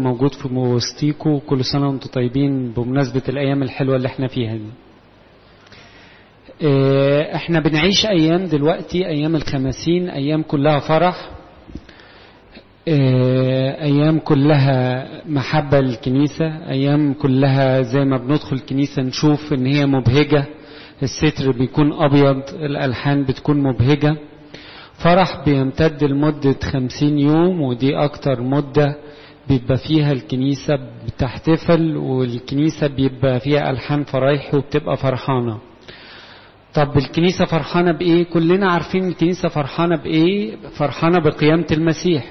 موجود في وسطيكوا كل سنة وانتم طيبين بمناسبة الأيام الحلوة اللي احنا فيها دي احنا بنعيش أيام دلوقتي أيام الخمسين أيام كلها فرح أيام كلها محبة للكنيسة أيام كلها زي ما بندخل الكنيسة نشوف إن هي مبهجة الستر بيكون أبيض الألحان بتكون مبهجة فرح بيمتد لمدة خمسين يوم ودي أكتر مدة بيبقى فيها الكنيسة بتحتفل والكنيسة بيبقى فيها ألحان فرايح وبتبقى فرحانة طب الكنيسة فرحانة بإيه؟ كلنا عارفين الكنيسة فرحانة بإيه؟ فرحانة بقيامة المسيح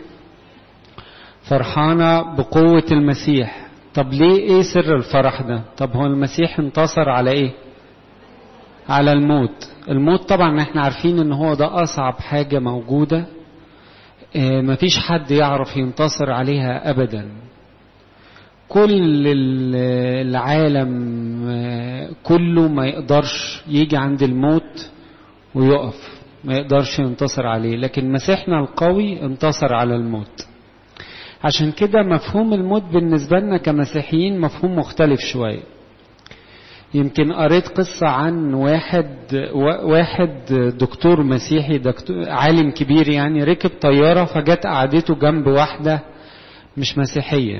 فرحانة بقوة المسيح طب ليه إيه سر الفرح ده؟ طب هو المسيح انتصر على إيه؟ على الموت الموت طبعا احنا عارفين ان هو ده اصعب حاجة موجودة اه مفيش حد يعرف ينتصر عليها ابدا كل العالم اه كله ما يقدرش يجي عند الموت ويقف ما يقدرش ينتصر عليه لكن مسيحنا القوي انتصر على الموت عشان كده مفهوم الموت بالنسبة لنا كمسيحيين مفهوم مختلف شوية يمكن قريت قصة عن واحد واحد دكتور مسيحي دكتور عالم كبير يعني ركب طيارة فجت قعدته جنب واحدة مش مسيحية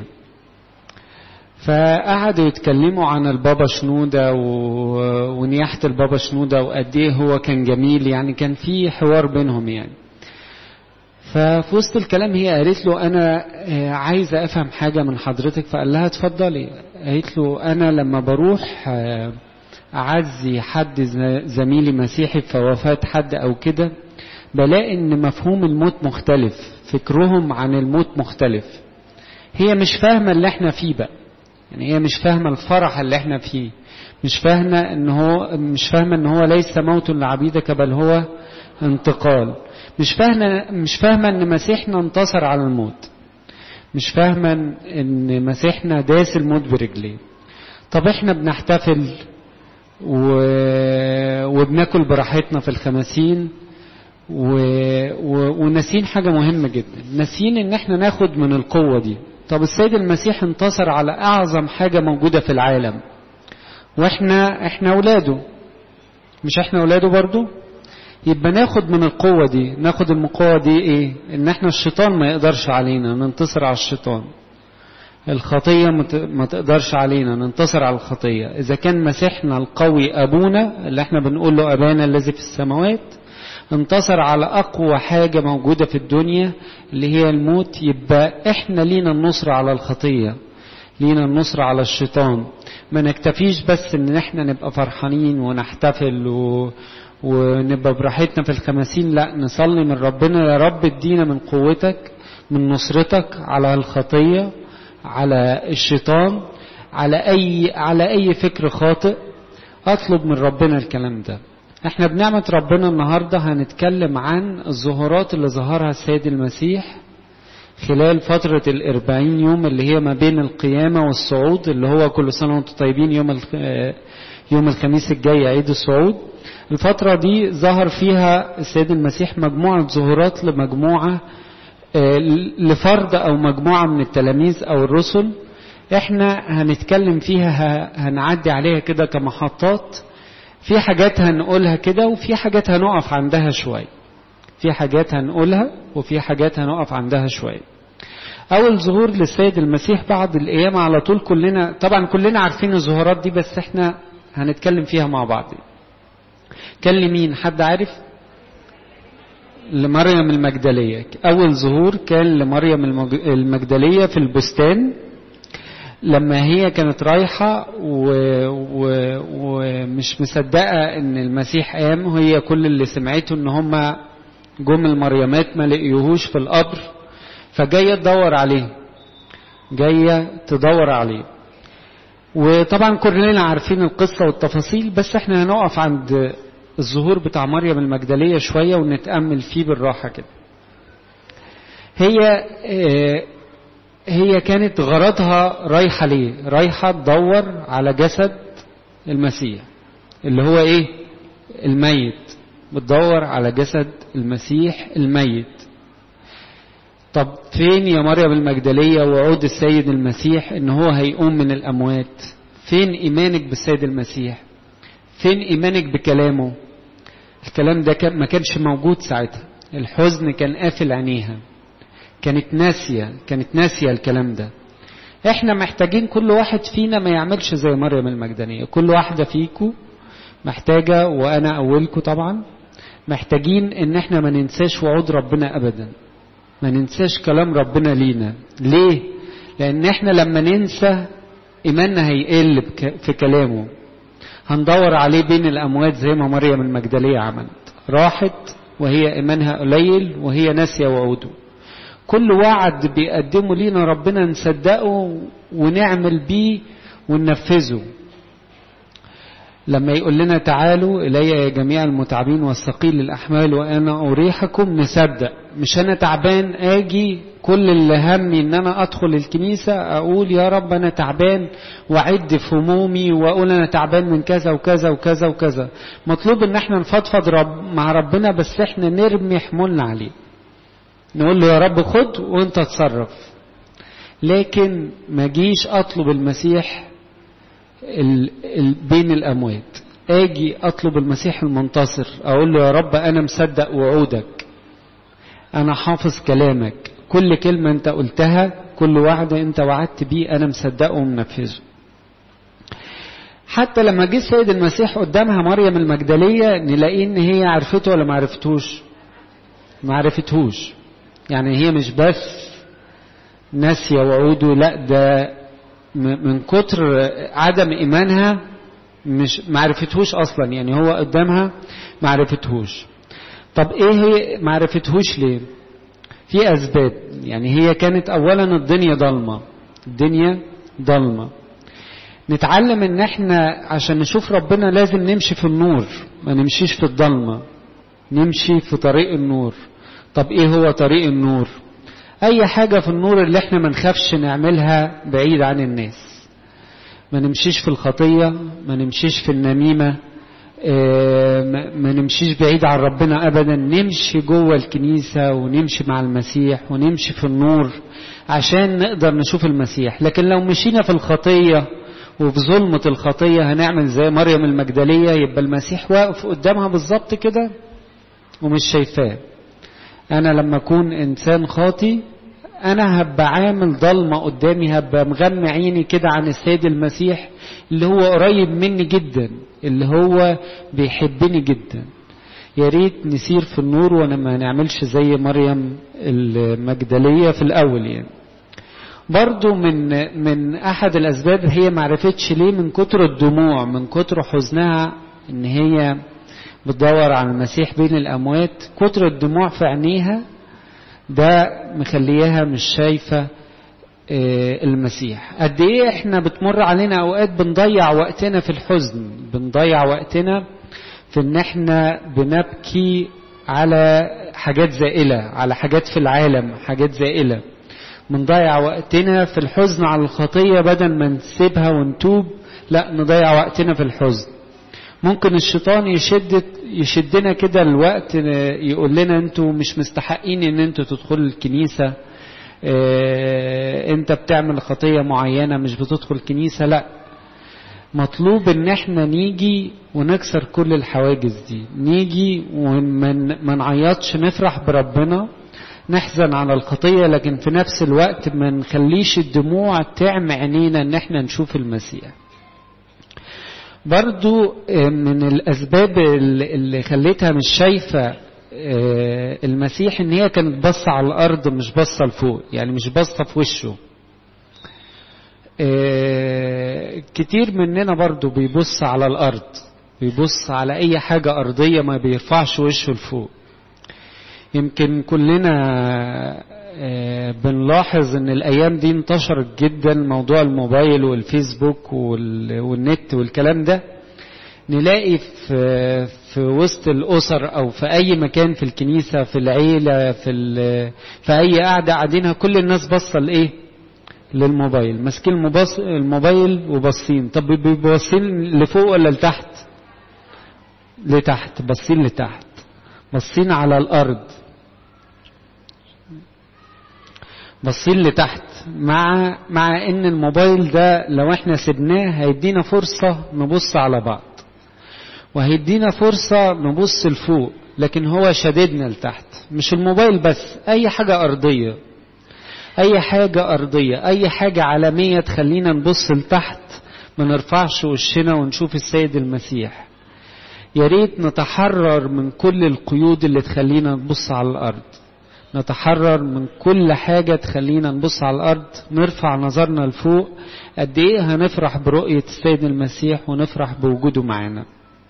فقعدوا يتكلموا عن البابا شنودة ونياحة البابا شنودة وقد ايه هو كان جميل يعني كان في حوار بينهم يعني ففي وسط الكلام هي قالت له انا عايزه افهم حاجه من حضرتك فقال لها اتفضلي قالت له انا لما بروح اعزي حد زميلي مسيحي في وفاه حد او كده بلاقي ان مفهوم الموت مختلف فكرهم عن الموت مختلف هي مش فاهمه اللي احنا فيه بقى يعني هي مش فاهمه الفرح اللي احنا فيه مش فاهمه ان هو مش فاهمه ان هو ليس موت لعبيدك بل هو انتقال مش فاهمة مش فاهمة ان مسيحنا انتصر على الموت مش فاهمة ان مسيحنا داس الموت برجليه طب احنا بنحتفل و... وبناكل براحتنا في الخمسين و... و... وناسين حاجة مهمة جدا ناسين ان احنا ناخد من القوة دي طب السيد المسيح انتصر على اعظم حاجة موجودة في العالم واحنا احنا اولاده مش احنا اولاده برضو يبقى ناخد من القوة دي ناخد من القوة دي ايه ان احنا الشيطان ما يقدرش علينا ننتصر على الشيطان الخطية ما تقدرش علينا ننتصر على الخطية اذا كان مسيحنا القوي ابونا اللي احنا بنقول له ابانا الذي في السماوات انتصر على اقوى حاجة موجودة في الدنيا اللي هي الموت يبقى احنا لينا النصر على الخطية لينا النصر على الشيطان ما نكتفيش بس ان احنا نبقى فرحانين ونحتفل و... ونبقى براحتنا في الخمسين لا نصلي من ربنا يا رب ادينا من قوتك من نصرتك على الخطية على الشيطان على أي على أي فكر خاطئ أطلب من ربنا الكلام ده احنا بنعمة ربنا النهاردة هنتكلم عن الظهورات اللي ظهرها السيد المسيح خلال فترة الأربعين يوم اللي هي ما بين القيامة والصعود اللي هو كل سنة وانتم طيبين يوم يوم الخميس الجاي عيد الصعود الفترة دي ظهر فيها السيد المسيح مجموعة ظهورات لمجموعة لفرد أو مجموعة من التلاميذ أو الرسل احنا هنتكلم فيها هنعدي عليها كده كمحطات في حاجات هنقولها كده وفي حاجات هنقف عندها شوية في حاجات هنقولها وفي حاجات هنقف عندها شوية أول ظهور للسيد المسيح بعد القيامة على طول كلنا طبعا كلنا عارفين الظهورات دي بس احنا هنتكلم فيها مع بعض كان لمين حد عارف لمريم المجدلية أول ظهور كان لمريم المجدلية في البستان لما هي كانت رايحة ومش مصدقة ان المسيح قام هي كل اللي سمعته ان هما جم المريمات ما لقيوهوش في القبر فجاية تدور عليه جاية تدور عليه وطبعا كلنا عارفين القصة والتفاصيل بس احنا هنقف عند الظهور بتاع مريم المجدلية شوية ونتأمل فيه بالراحة كده هي هي كانت غرضها رايحة ليه رايحة تدور على جسد المسيح اللي هو ايه الميت بتدور على جسد المسيح الميت طب فين يا مريم المجدلية وعود السيد المسيح ان هو هيقوم من الاموات فين ايمانك بالسيد المسيح فين ايمانك بكلامه الكلام ده كان ما كانش موجود ساعتها الحزن كان قافل عينيها كانت ناسية كانت ناسية الكلام ده احنا محتاجين كل واحد فينا ما يعملش زي مريم المجدنية كل واحدة فيكو محتاجة وانا اولكم طبعا محتاجين ان احنا ما ننساش وعود ربنا ابدا ما ننساش كلام ربنا لينا ليه لان احنا لما ننسى ايماننا هيقل في كلامه هندور عليه بين الاموات زي ما مريم المجدليه عملت راحت وهي ايمانها قليل وهي ناسيه وعوده كل وعد بيقدمه لينا ربنا نصدقه ونعمل بيه وننفذه لما يقول لنا تعالوا إلي يا جميع المتعبين والثقيل الأحمال وأنا أريحكم نصدق مش أنا تعبان أجي كل اللي همي إن أنا أدخل الكنيسة أقول يا رب أنا تعبان وأعد في همومي وأقول أنا تعبان من كذا وكذا وكذا وكذا مطلوب إن احنا نفضفض رب مع ربنا بس احنا نرمي حمولنا عليه نقول له يا رب خد وانت اتصرف لكن ما جيش اطلب المسيح ال ال بين الاموات اجي اطلب المسيح المنتصر اقول له يا رب انا مصدق وعودك انا حافظ كلامك كل كلمه انت قلتها كل وعد انت وعدت بيه انا مصدقه ومنفذه حتى لما جه السيد المسيح قدامها مريم المجدليه نلاقيه ان هي عرفته ولا ما عرفتوش ما عرفتهوش يعني هي مش بس ناسيه وعوده لا ده من كتر عدم ايمانها مش معرفتهوش اصلا يعني هو قدامها معرفتهوش طب ايه هي معرفتهوش ليه في اسباب يعني هي كانت اولا الدنيا ضلمه الدنيا ضلمه نتعلم ان احنا عشان نشوف ربنا لازم نمشي في النور ما نمشيش في الضلمه نمشي في طريق النور طب ايه هو طريق النور اي حاجة في النور اللي احنا ما نخافش نعملها بعيد عن الناس ما نمشيش في الخطية ما نمشيش في النميمة ما نمشيش بعيد عن ربنا ابدا نمشي جوه الكنيسة ونمشي مع المسيح ونمشي في النور عشان نقدر نشوف المسيح لكن لو مشينا في الخطية وفي ظلمة الخطية هنعمل زي مريم المجدلية يبقى المسيح واقف قدامها بالظبط كده ومش شايفاه انا لما اكون انسان خاطي انا هبقى عامل ضلمة قدامي هبقى مغمى عيني كده عن السيد المسيح اللي هو قريب مني جدا اللي هو بيحبني جدا يا ريت نسير في النور وانا ما نعملش زي مريم المجدلية في الاول يعني برضو من من احد الاسباب هي معرفتش ليه من كتر الدموع من كتر حزنها ان هي بتدور على المسيح بين الأموات كتر الدموع في عينيها ده مخليها مش شايفة المسيح قد ايه احنا بتمر علينا اوقات بنضيع وقتنا في الحزن بنضيع وقتنا في ان احنا بنبكي على حاجات زائلة على حاجات في العالم حاجات زائلة بنضيع وقتنا في الحزن على الخطية بدل ما نسيبها ونتوب لا نضيع وقتنا في الحزن ممكن الشيطان يشد يشدنا كده الوقت يقول لنا انتوا مش مستحقين ان انتوا تدخلوا الكنيسة اه انت بتعمل خطية معينة مش بتدخل الكنيسة لا مطلوب ان احنا نيجي ونكسر كل الحواجز دي نيجي وما نعيطش نفرح بربنا نحزن على الخطية لكن في نفس الوقت ما نخليش الدموع تعمى عينينا ان احنا نشوف المسيح برضو من الأسباب اللي خليتها مش شايفة المسيح إن هي كانت باصة على الأرض مش باصة لفوق يعني مش باصة في وشه كتير مننا برضو بيبص على الأرض بيبص على أي حاجة أرضية ما بيرفعش وشه لفوق يمكن كلنا بنلاحظ ان الايام دي انتشرت جدا موضوع الموبايل والفيسبوك والنت والكلام ده نلاقي في في وسط الاسر او في اي مكان في الكنيسه في العيله في في اي قعده قاعدينها كل الناس باصه لايه للموبايل ماسكين الموبايل وباصين طب بيبقوا باصين لفوق ولا لتحت لتحت باصين لتحت باصين على الارض باصين لتحت مع مع ان الموبايل ده لو احنا سبناه هيدينا فرصة نبص على بعض وهيدينا فرصة نبص لفوق لكن هو شددنا لتحت مش الموبايل بس اي حاجة ارضية اي حاجة ارضية اي حاجة عالمية تخلينا نبص لتحت ما نرفعش وشنا ونشوف السيد المسيح يا ريت نتحرر من كل القيود اللي تخلينا نبص على الارض نتحرر من كل حاجة تخلينا نبص على الأرض نرفع نظرنا لفوق قد إيه هنفرح برؤية السيد المسيح ونفرح بوجوده معانا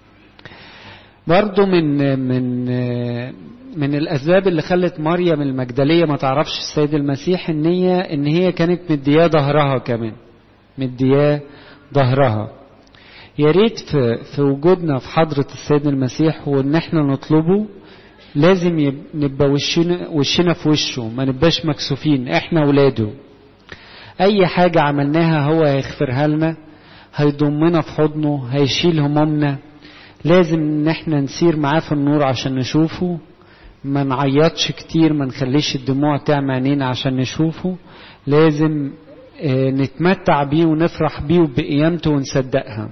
برضو من من من الأسباب اللي خلت مريم المجدلية ما تعرفش السيد المسيح إن هي إن هي كانت مدياه ظهرها كمان مدياه ظهرها يا ريت في في وجودنا في حضرة السيد المسيح وإن إحنا نطلبه لازم نبقى وشنا وشنا في وشه ما نبقاش مكسوفين احنا ولاده اي حاجة عملناها هو هيغفرها لنا هيضمنا في حضنه هيشيل همومنا لازم ان احنا نسير معاه في النور عشان نشوفه ما نعيطش كتير ما نخليش الدموع تعمى عينينا عشان نشوفه لازم اه نتمتع بيه ونفرح بيه وبقيامته ونصدقها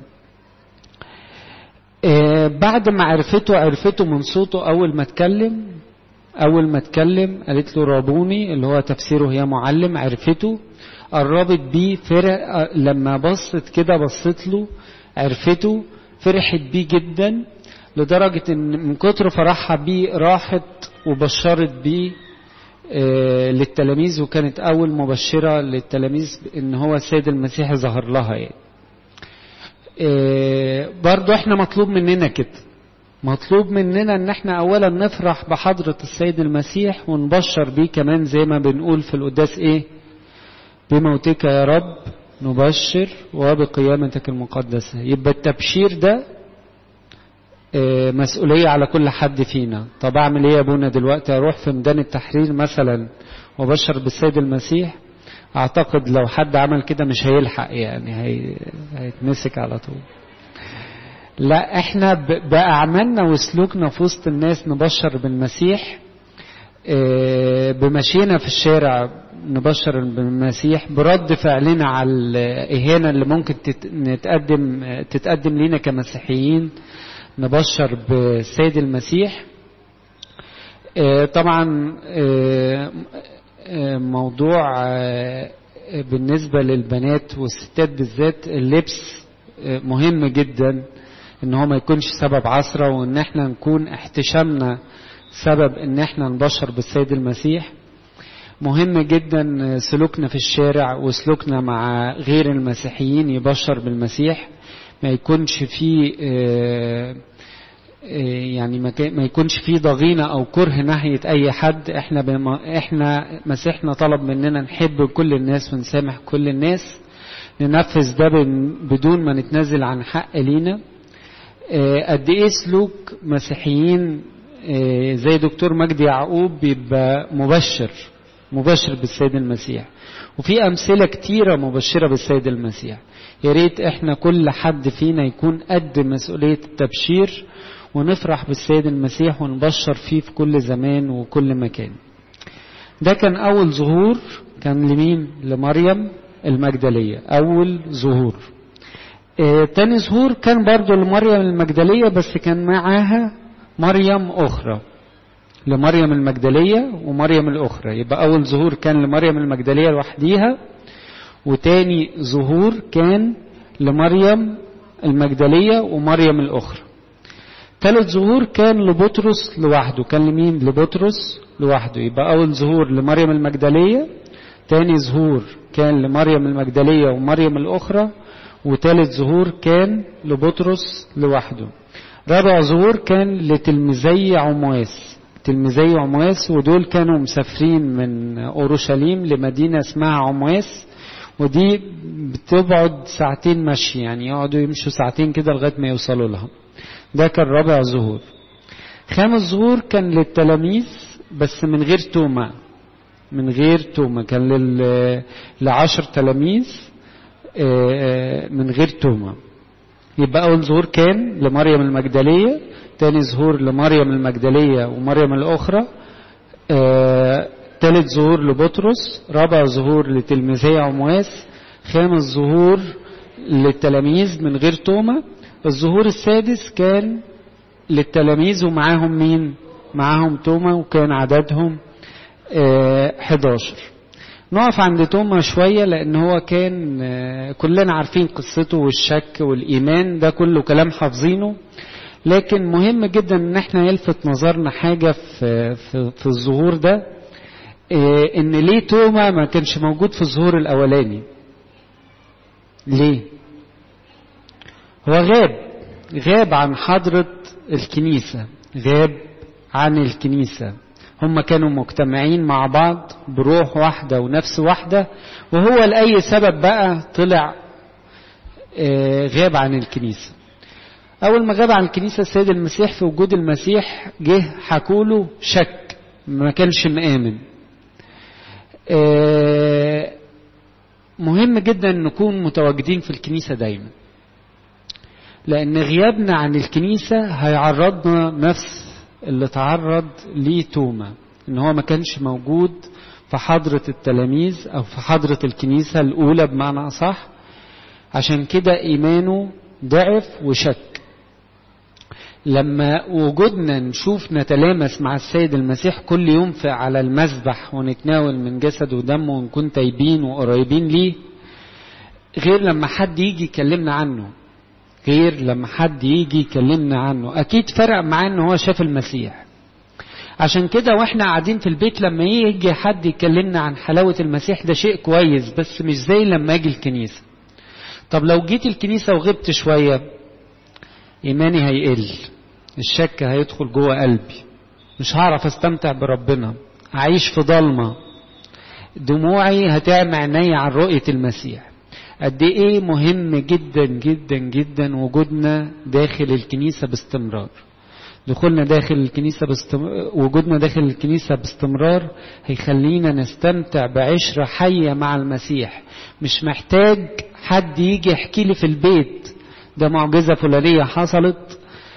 بعد ما عرفته عرفته من صوته أول ما اتكلم أول ما اتكلم قالت له رابوني اللي هو تفسيره هي معلم عرفته قربت بيه فرق لما بصت كده بصت له عرفته فرحت بيه جدا لدرجة ان من كتر فرحها بيه راحت وبشرت بيه للتلاميذ وكانت أول مبشرة للتلاميذ إن هو السيد المسيح ظهر لها يعني. إيه برضو احنا مطلوب مننا كده مطلوب مننا ان احنا اولا نفرح بحضرة السيد المسيح ونبشر بيه كمان زي ما بنقول في القداس ايه بموتك يا رب نبشر وبقيامتك المقدسة يبقى التبشير ده إيه مسؤولية على كل حد فينا طب اعمل ايه يا ابونا دلوقتي اروح في ميدان التحرير مثلا وبشر بالسيد المسيح اعتقد لو حد عمل كده مش هيلحق يعني هي... هيتمسك على طول لا احنا ب... باعمالنا وسلوكنا في وسط الناس نبشر بالمسيح اه بمشينا في الشارع نبشر بالمسيح برد فعلنا على الاهانه اللي ممكن تت... نتقدم تتقدم لينا كمسيحيين نبشر بالسيد المسيح اه طبعا اه موضوع بالنسبة للبنات والستات بالذات اللبس مهم جدا ان هو ما يكونش سبب عصرة وان احنا نكون احتشامنا سبب ان احنا نبشر بالسيد المسيح مهم جدا سلوكنا في الشارع وسلوكنا مع غير المسيحيين يبشر بالمسيح ما يكونش فيه يعني ما يكونش فيه ضغينة أو كره ناحية أي حد إحنا بما إحنا مسيحنا طلب مننا نحب كل الناس ونسامح كل الناس ننفذ ده بدون ما نتنازل عن حق لينا قد إيه سلوك مسيحيين زي دكتور مجدي يعقوب بيبقى مبشر مبشر بالسيد المسيح وفي أمثلة كتيرة مبشرة بالسيد المسيح يا ريت إحنا كل حد فينا يكون قد مسؤولية التبشير ونفرح بالسيد المسيح ونبشر فيه في كل زمان وكل مكان ده كان أول ظهور كان لمين لمريم المجدلية أول ظهور آه تاني ظهور كان برضو لمريم المجدلية بس كان معاها مريم أخرى لمريم المجدلية ومريم الأخرى يبقى أول ظهور كان لمريم المجدلية لوحديها وتاني ظهور كان لمريم المجدلية ومريم الأخرى ثالث ظهور كان لبطرس لوحده كان لمين لبطرس لوحده يبقى أول ظهور لمريم المجدلية تاني ظهور كان لمريم المجدلية ومريم الأخرى وثالث ظهور كان لبطرس لوحده رابع ظهور كان لتلميذي عمواس تلميذي عمواس ودول كانوا مسافرين من أورشليم لمدينة اسمها عمواس ودي بتبعد ساعتين مشي يعني يقعدوا يمشوا ساعتين كده لغاية ما يوصلوا لها ده كان رابع ظهور خامس ظهور كان للتلاميذ بس من غير توما من غير توما كان لل... لعشر تلاميذ من غير توما يبقى أول ظهور كان لمريم المجدلية تاني ظهور لمريم المجدلية ومريم الأخرى ثالث ظهور لبطرس رابع ظهور لتلميذي عمواس خامس ظهور للتلاميذ من غير توما الظهور السادس كان للتلاميذ ومعاهم مين معاهم توما وكان عددهم اه 11 نقف عند توما شوية لأن هو كان اه كلنا عارفين قصته والشك والإيمان ده كله كلام حافظينه لكن مهم جدا ان احنا يلفت نظرنا حاجة في, في, في الظهور ده اه ان ليه توما ما كانش موجود في الظهور الاولاني ليه هو غاب غاب عن حضرة الكنيسة غاب عن الكنيسة هم كانوا مجتمعين مع بعض بروح واحدة ونفس واحدة وهو لأي سبب بقى طلع غاب عن الكنيسة أول ما غاب عن الكنيسة السيد المسيح في وجود المسيح جه حكوله شك ما كانش مآمن مهم جدا نكون متواجدين في الكنيسة دايما لأن غيابنا عن الكنيسة هيعرضنا نفس اللي تعرض ليه توما إن هو ما كانش موجود في حضرة التلاميذ أو في حضرة الكنيسة الأولى بمعنى أصح عشان كده إيمانه ضعف وشك لما وجودنا نشوف نتلامس مع السيد المسيح كل يوم في على المذبح ونتناول من جسد ودمه ونكون تايبين وقريبين ليه غير لما حد يجي يكلمنا عنه غير لما حد يجي يكلمنا عنه اكيد فرق معاه ان هو شاف المسيح عشان كده واحنا قاعدين في البيت لما يجي حد يكلمنا عن حلاوة المسيح ده شيء كويس بس مش زي لما اجي الكنيسة طب لو جيت الكنيسة وغبت شوية ايماني هيقل الشك هيدخل جوه قلبي مش هعرف استمتع بربنا اعيش في ضلمة دموعي هتعمى عيني عن رؤية المسيح قد ايه مهم جدا جدا جدا وجودنا داخل الكنيسة باستمرار دخولنا داخل الكنيسة باستمرار وجودنا داخل الكنيسة باستمرار هيخلينا نستمتع بعشرة حية مع المسيح مش محتاج حد يجي يحكي لي في البيت ده معجزة فلانية حصلت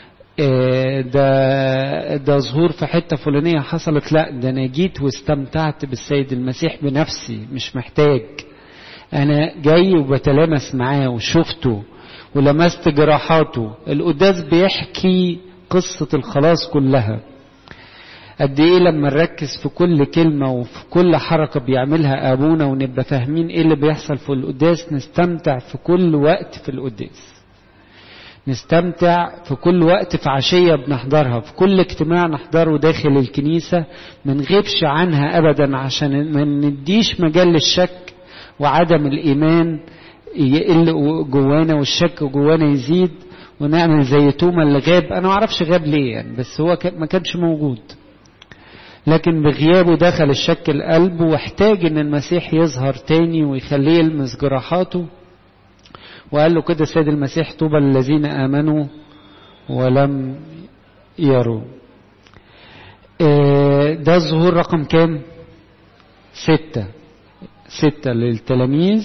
ده ده ظهور في حتة فلانية حصلت لا ده أنا جيت واستمتعت بالسيد المسيح بنفسي مش محتاج أنا جاي وبتلامس معاه وشفته ولمست جراحاته القداس بيحكي قصة الخلاص كلها قد ايه لما نركز في كل كلمة وفي كل حركة بيعملها ابونا ونبقى فاهمين ايه اللي بيحصل في القداس نستمتع في كل وقت في القداس نستمتع في كل وقت في عشية بنحضرها في كل اجتماع نحضره داخل الكنيسة ما نغيبش عنها ابدا عشان ما نديش مجال للشك وعدم الايمان يقل جوانا والشك جوانا يزيد ونعمل زي توما اللي غاب انا ما اعرفش غاب ليه يعني بس هو ما كانش موجود لكن بغيابه دخل الشك القلب واحتاج ان المسيح يظهر تاني ويخليه يلمس جراحاته وقال له كده السيد المسيح طوبى الذين امنوا ولم يروا ده الظهور رقم كام ستة ستة للتلاميذ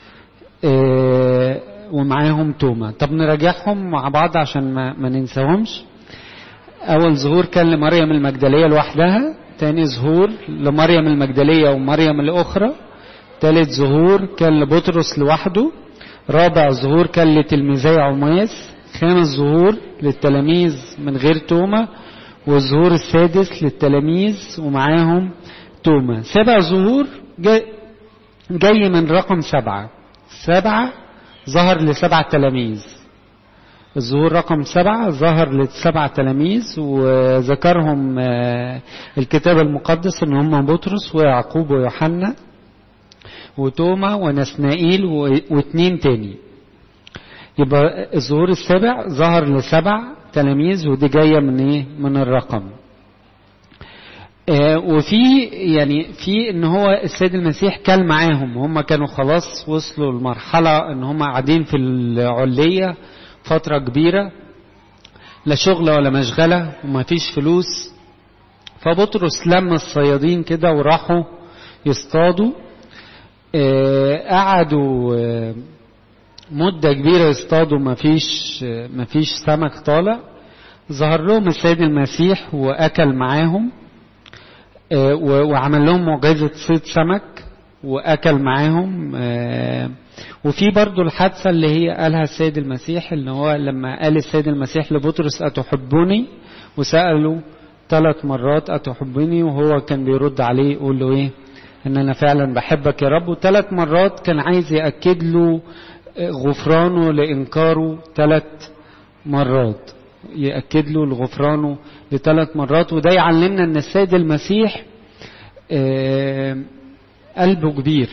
ومعاهم توما طب نراجعهم مع بعض عشان ما, ما ننساهمش اول ظهور كان لمريم المجدليه لوحدها تاني ظهور لمريم المجدليه ومريم الاخرى تالت ظهور كان لبطرس لوحده رابع ظهور كان لتلميذي عماس خامس ظهور للتلاميذ من غير توما والظهور السادس للتلاميذ ومعاهم توما سبع ظهور جاي, جاي من رقم سبعة سبعة ظهر لسبع تلاميذ الظهور رقم سبعة ظهر لسبع تلاميذ وذكرهم الكتاب المقدس ان هم بطرس ويعقوب ويوحنا وتوما ونسنائيل واثنين تاني يبقى الظهور السابع ظهر لسبع تلاميذ ودي جاية من ايه من الرقم وفي يعني في ان هو السيد المسيح كان معاهم هم كانوا خلاص وصلوا لمرحلة ان هم قاعدين في العلية فترة كبيرة لا شغل ولا مشغلة وما فيش فلوس فبطرس لم الصيادين كده وراحوا يصطادوا قعدوا مدة كبيرة يصطادوا ما فيش ما فيش سمك طالع ظهر لهم السيد المسيح وأكل معاهم وعمل لهم معجزة صيد سمك وأكل معاهم وفي برضو الحادثة اللي هي قالها السيد المسيح اللي هو لما قال السيد المسيح لبطرس أتحبني وسأله ثلاث مرات أتحبني وهو كان بيرد عليه يقول له إيه إن أنا فعلا بحبك يا رب وثلاث مرات كان عايز يأكد له غفرانه لإنكاره ثلاث مرات يأكد له الغفرانه لثلاث مرات وده يعلمنا ان السيد المسيح قلبه كبير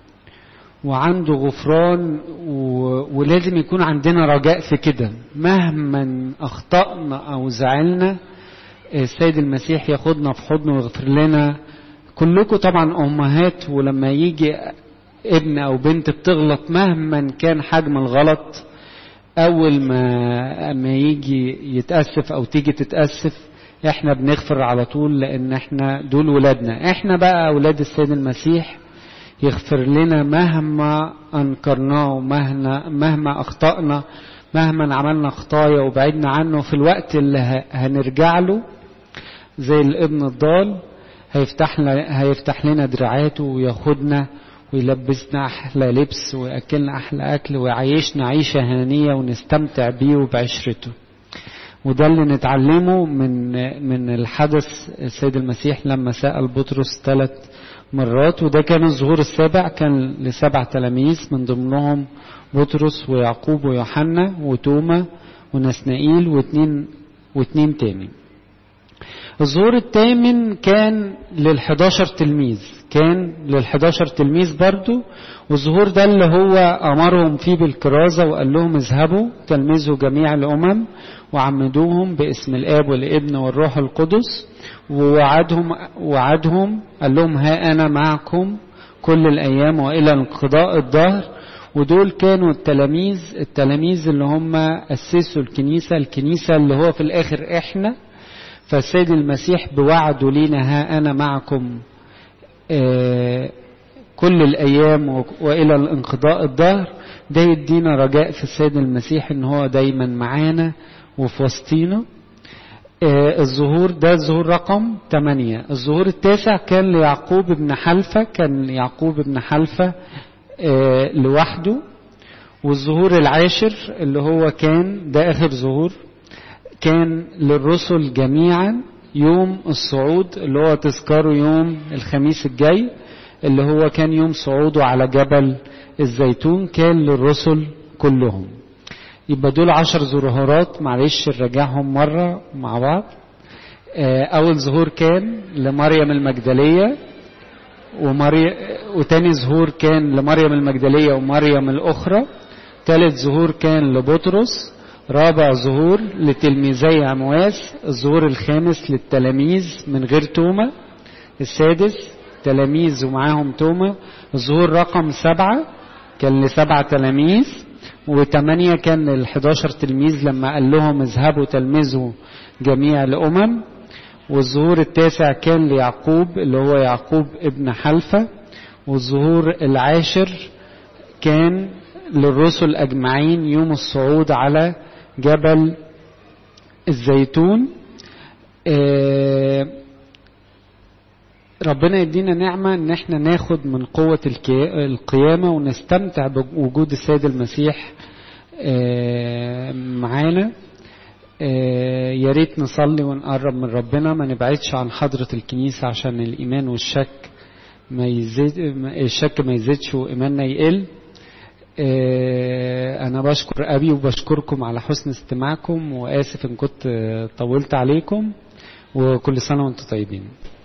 وعنده غفران ولازم يكون عندنا رجاء في كده مهما اخطأنا او زعلنا السيد المسيح ياخدنا في حضنه ويغفر لنا كلكم طبعا امهات ولما يجي ابن او بنت بتغلط مهما كان حجم الغلط اول ما ما يجي يتاسف او تيجي تتاسف احنا بنغفر على طول لان احنا دول ولادنا احنا بقى اولاد السيد المسيح يغفر لنا مهما انكرناه مهما مهما اخطانا مهما عملنا خطايا وبعدنا عنه في الوقت اللي هنرجع له زي الابن الضال هيفتح لنا هيفتح لنا دراعاته وياخدنا ويلبسنا احلى لبس وياكلنا احلى اكل ويعيشنا عيشه هنيه ونستمتع بيه وبعشرته وده اللي نتعلمه من من الحدث السيد المسيح لما سأل بطرس ثلاث مرات وده كان الظهور السابع كان لسبع تلاميذ من ضمنهم بطرس ويعقوب ويوحنا وتوما ونسنائيل واثنين واثنين تاني الظهور الثامن كان للحداشر تلميذ كان للحداشر تلميذ برضو والظهور ده اللي هو أمرهم فيه بالكرازة وقال لهم اذهبوا تلمذوا جميع الأمم وعمدوهم باسم الآب والابن والروح القدس ووعدهم وعدهم قال لهم ها أنا معكم كل الأيام وإلى انقضاء الدهر ودول كانوا التلاميذ التلاميذ اللي هم أسسوا الكنيسة الكنيسة اللي هو في الآخر إحنا فالسيد المسيح بوعده لينا ها أنا معكم آه كل الأيام وإلى الانقضاء الدهر ده يدينا رجاء في السيد المسيح إن هو دايما معانا وفي وسطينا آه الظهور ده الظهور رقم 8 الظهور التاسع كان ليعقوب بن حلفة كان يعقوب بن حلفة آه لوحده والظهور العاشر اللي هو كان ده آخر ظهور كان للرسل جميعا يوم الصعود اللي هو تذكاره يوم الخميس الجاي اللي هو كان يوم صعوده على جبل الزيتون كان للرسل كلهم يبقى دول عشر ظهورات معلش نراجعهم مرة مع بعض أول ظهور كان لمريم المجدلية ومري... وتاني ظهور كان لمريم المجدلية ومريم الأخرى ثالث ظهور كان لبطرس رابع ظهور لتلميذي عمواس الظهور الخامس للتلاميذ من غير توما السادس تلاميذ ومعاهم توما الظهور رقم سبعة كان لسبعة تلاميذ وثمانية كان للحداشر تلميذ لما قال لهم اذهبوا تلمذوا جميع الأمم والظهور التاسع كان ليعقوب اللي هو يعقوب ابن حلفة والظهور العاشر كان للرسل أجمعين يوم الصعود على جبل الزيتون ربنا يدينا نعمة ان احنا ناخد من قوة القيامة ونستمتع بوجود السيد المسيح معانا يا ريت نصلي ونقرب من ربنا ما نبعدش عن حضرة الكنيسة عشان الإيمان والشك ما يزيد الشك ما يزيدش وإيماننا يقل أنا بشكر أبي وبشكركم على حسن استماعكم وآسف إن كنت طولت عليكم وكل سنة وأنتم طيبين